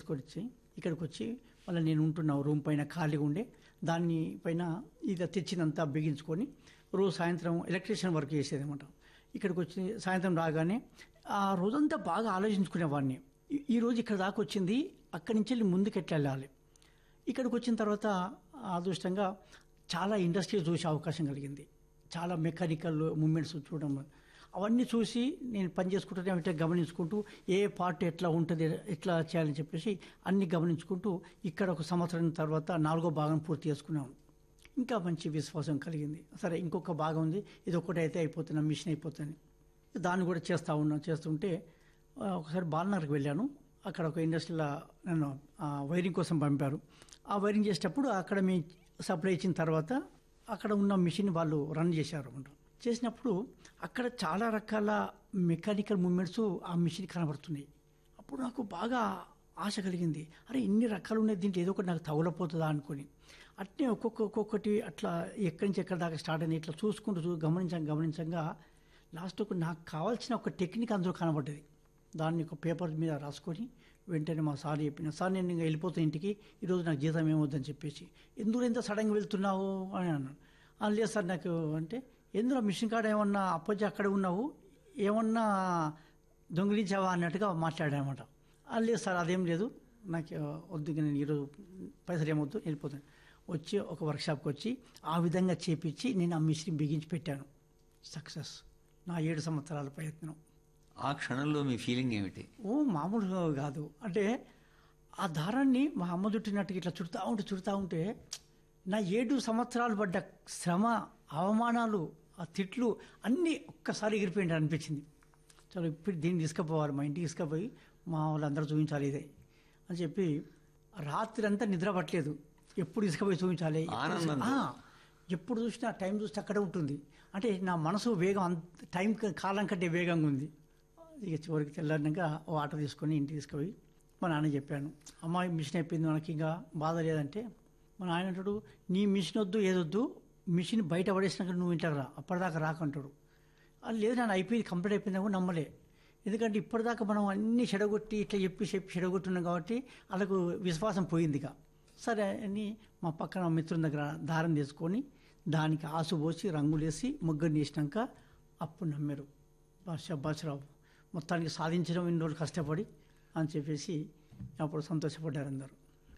తీసుకొచ్చి ఇక్కడికి వచ్చి మళ్ళీ నేను ఉంటున్న రూమ్ పైన ఖాళీగా ఉండే దాన్ని పైన ఇది తెచ్చినంతా బిగించుకొని రోజు సాయంత్రం ఎలక్ట్రీషియన్ వర్క్ చేసేదన్నమాట ఇక్కడికి వచ్చి సాయంత్రం రాగానే ఆ రోజంతా బాగా ఆలోచించుకునేవాడిని ఈ- ఈ రోజు ఇక్కడ దాకా వచ్చింది అక్కడి నుంచి వెళ్ళి ముందుకు ఎట్లా వెళ్ళాలి ఇక్కడికి వచ్చిన తర్వాత అదృష్టంగా చాలా ఇండస్ట్రీ చూసే అవకాశం కలిగింది చాలా మెకానికల్ మూమెంట్స్ చూడడం అవన్నీ చూసి నేను పని చేసుకుంటూనే అంటే గమనించుకుంటూ ఏ పార్ట్ ఎట్లా ఉంటుంది ఎట్లా చేయాలని చెప్పేసి అన్ని గమనించుకుంటూ ఇక్కడ ఒక సంవత్సరం తర్వాత నాలుగో భాగం పూర్తి చేసుకున్నాను ఇంకా మంచి విశ్వాసం కలిగింది సరే ఇంకొక భాగం ఉంది ఇది ఒకటి అయితే అయిపోతున్నా మిషన్ అయిపోతుంది దాన్ని కూడా చేస్తూ ఉన్నాను చేస్తుంటే ఆ, ఒకసారి బాలనగర్కి వెళ్ళాను అక్కడ ఒక ఇండస్ట్రీలో నన్ను ఆ, వైరింగ్ కోసం పంపారు ఆ వైరింగ్ చేసేటప్పుడు అక్కడ మీ సప్లై ఇచ్చిన తర్వాత అక్కడ ఉన్న మిషన్ వాళ్ళు రన్ చేశారు అన్నమాట చేసినప్పుడు అక్కడ చాలా రకాల మెకానికల్ మూమెంట్స్ ఆ మిషన్ కనబడుతున్నాయి అప్పుడు నాకు బాగా ఆశ కలిగింది అరే ఇన్ని రకాలు ఉన్నాయి దీంట్లో ఏదో ఒకటి నాకు తగులపోతుందా అనుకొని అట్నే ఒక్కొక్క ఒక్కొక్కటి అట్లా ఎక్కడి నుంచి ఎక్కడి దాకా స్టార్ట్ అయింది ఇట్లా చూసుకుంటూ చూ గమనించంగా గమనించంగా లాస్ట్కు నాకు కావాల్సిన ఒక టెక్నిక్ అందులో కనబడ్డది దాన్ని ఒక పేపర్ మీద రాసుకొని వెంటనే మా సార్ చెప్పిన సార్ నేను ఇంకా వెళ్ళిపోతాను ఇంటికి ఈరోజు నాకు జీతం ఏమవుద్దని చెప్పేసి ఎందుకు ఎంత సడన్గా వెళ్తున్నావు అని అన్నాను "ఆ, లేదు సార్ నాకు అంటే ఎందులో మిషన్ కాడ ఏమన్నా అప్పచ్చి అక్కడ ఉన్నావు ఏమన్నా దొంగిలించావా అన్నట్టుగా మాట్లాడానమాట "ఆ, లేదు సార్ అదేం లేదు నాకు ఆ, వద్దు ఇక నేను ఈరోజు పైసలు ఏమొద్దు వెళ్ళిపోతాను వచ్చి ఒక వర్క్షాప్కి వచ్చి ఆ విధంగా చేపించి నేను ఆ మిషన్ బిగించి పెట్టాను సక్సెస్ నా ఏడు సంవత్సరాల ప్రయత్నం ఆ క్షణంలో మీ ఫీలింగ్ ఏమిటి ఓ మామూలుగా కాదు అంటే ఆ దారాన్ని మా అమ్మ చుట్టినట్టుగా ఇట్లా చుడతా ఉంటే చుడతా ఉంటే నా ఏడు సంవత్సరాలు పడ్డ శ్రమ అవమానాలు ఆ తిట్లు అన్నీ ఒక్కసారి ఎగిరిపోయింది అనిపించింది చలో ఇప్పుడు దీన్ని తీసుకుపోవాలి మా ఇంటికి తీసుకుపోయి మా వాళ్ళందరూ చూపించాలి ఇదే అని చెప్పి రాత్రి అంతా నిద్ర పట్టలేదు ఎప్పుడు తీసుకుపోయి చూపించాలి ఆనందంతో. ఆ, ఎప్పుడు చూసినా టైం చూస్తే అక్కడే ఉంటుంది అంటే నా మనసు వేగం అంత టైం క- కాలం కంటే వేగంగా ఉంది ఇక చివరికి తెల్లారినాక ఓ ఆటో తీసుకొని ఇంటికి తీసుకుపోయి మా నాన్న చెప్పాను అమ్మాయి మిషన్ అయిపోయింది మనకి ఇంకా బాధ లేదంటే మా నాయన అంటాడు నీ మిషన్ వద్దు ఏదొద్దు మిషన్ బయట పడేసినాక నువ్వు ఇంట్లోకి రా అప్పటిదాకా రాకంటాడు అది లేదు నాన్న అయిపోయింది కంప్లీట్ అయిపోయింది కూడా నమ్మలే ఎందుకంటే ఇప్పటిదాకా మనం అన్ని చెడగొట్టి ఇట్లా చెప్పి చెప్పి చెడగొట్టున్నాం కాబట్టి వాళ్ళకు విశ్వాసం పోయింది ఇక సరే అని మా పక్కన మిత్రుని దగ్గర దారం తీసుకొని దానికి ఆసు పోసి రంగులేసి ముగ్గురు వేసినాక అప్పుడు నమ్మారు బాషరావు మొత్తానికి సాధించడం ఇన్ని రోజులు కష్టపడి అని చెప్పేసి అప్పుడు సంతోషపడ్డారు అందరూ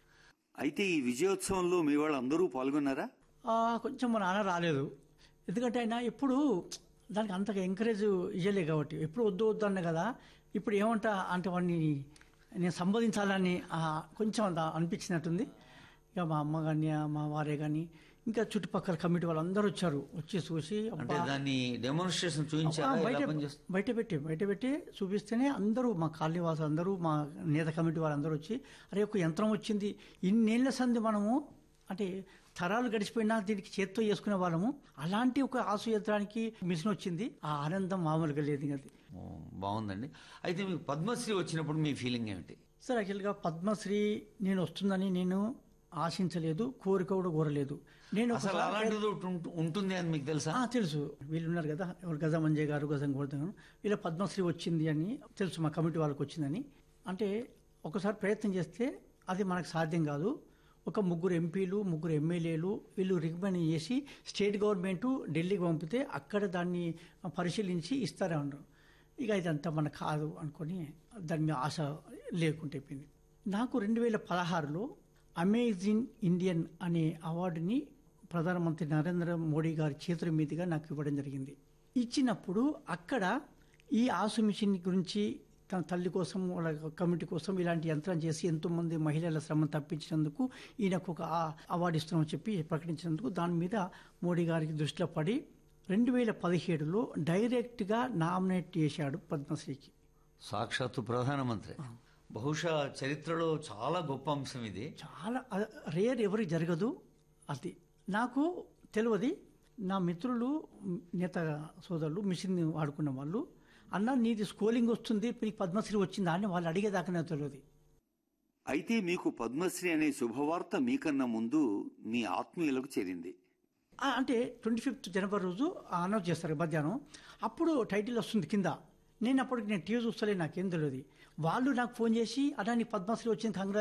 అయితే ఈ విజయోత్సవంలో మీ వాళ్ళందరూ పాల్గొన్నారా ఆ, కొంచెం మా నాన్న రాలేదు ఎందుకంటే ఆయన ఎప్పుడు దానికి అంతగా ఎంకరేజ్ ఇవ్వలే కాబట్టి ఎప్పుడు వద్దు వద్దు అన్న కదా ఇప్పుడు ఏమంటా అంటే వాడిని నేను సంబోధించాలని ఆ, కొంచెం అంత అనిపించినట్టుంది ఇక మా అమ్మ కానీ మా వారే కానీ ఇంకా చుట్టుపక్కల కమిటీ వాళ్ళందరూ వచ్చారు వచ్చి చూసి అంటే అబ్బా, దాన్ని డెమోన్స్ట్రేషన్ ఆ, చూపించారా బయట ఎలా పనిచేస్తుంది బయట పెట్టి బయట పెట్టి చూపిస్తేనే అందరూ మా కాలనీ వాసులు అందరూ మా నేత కమిటీ వాళ్ళందరూ వచ్చి అరే ఒక యంత్రం వచ్చింది ఇన్నేళ్ల సంది మనము అంటే తరాలు గడిచిపోయినా దీనికి చేత్తో చేసుకునే వాళ్ళము అలాంటి ఒక ఆసు యంత్రానికి మిషన్ వచ్చింది ఆ ఆనందం మామూలుగా లేదు ఇంకా అది ఓ, బాగుందండి అయితే మీకు పద్మశ్రీ వచ్చినప్పుడు మీ ఫీలింగ్ ఏమిటి సార్ యాక్చువల్గా పద్మశ్రీ నేను వస్తుందని నేను ఆశించలేదు కోరిక కూడా కోరలేదు నేను అసలు ఒకసారి- అలాంటిది ఒకటి ఉంటు- ఉంటుంది అని మీకు తెలుసా ఆ, తెలుసు వీళ్ళు ఉన్నారు కదా ఎవరు గజ మంజయ్ గారు గజం గోవర్ధన్ గారు వీళ్ళ పద్మశ్రీ వచ్చింది అని తెలుసు మా కమిటీ వాళ్ళకి వచ్చిందని అంటే ఒకసారి ప్రయత్నం చేస్తే అది మనకు సాధ్యం కాదు ఒక ముగ్గురు ఎంపీలు ముగ్గురు ఎమ్మెల్యేలు వీళ్ళు రికమెండ్ చేసి స్టేట్ గవర్నమెంట్ ఢిల్లీకి పంపితే అక్కడ దాన్ని పరిశీలించి ఇస్తారే అన్నారు ఇక ఇదంతా మనకు కాదు అనుకొని దాని మీద ఆశ లేకుండా అయిపోయింది నాకు రెండు వేల పదహారులో అమేజింగ్ ఇండియన్ అనే అవార్డుని ప్రధానమంత్రి నరేంద్ర మోడీ గారి చేతుల మీదుగా నాకు ఇవ్వడం జరిగింది ఇచ్చినప్పుడు అక్కడ ఈ ఆసు మిషన్ గురించి తన తల్లి కోసం వాళ్ళ కమిటీ కోసం ఇలాంటి యంత్రం చేసి ఎంతో మంది మహిళల శ్రమను తప్పించినందుకు ఈయనకు ఒక ఆ- అవార్డు ఇస్తున్నామని చెప్పి ప్రకటించినందుకు దాని మీద మోడీ గారికి దృష్టిలో పడి రెండు వేల పదిహేడులో డైరెక్ట్గా నామినేట్ చేశాడు పద్మశ్రీకి సాక్షాత్తు ప్రధానమంత్రి బహుశా చరిత్రలో చాలా గొప్ప అంశం ఇది చాలా రేర్ ఎవరికి జరగదు అది నాకు తెలియదు నా మిత్రులు నేత సోదరులు మిషన్ వాడుకున్న వాళ్ళు అన్న నీది స్కోలింగ్ వస్తుంది నీకు పద్మశ్రీ వచ్చిందా అని వాళ్ళు అడిగేదాకా నాకు తెలియదు అయితే మీకు పద్మశ్రీ అనే శుభవార్త మీకన్నా ముందు మీ ఆత్మీయులకు చేరింది ఆ, అంటే ట్వంటీ ఫిఫ్త్ జనవరి రోజు అనౌన్స్ చేస్తారు మధ్యాహ్నం అప్పుడు టైటిల్ వస్తుంది కింద నేను అప్పటికి నేను టీవీ చూస్తలే నాకేం తెలియదు వాళ్ళు నాకు ఫోన్ చేసి అన్నా నీ పద్మశ్రీ వచ్చింది కంగ్రా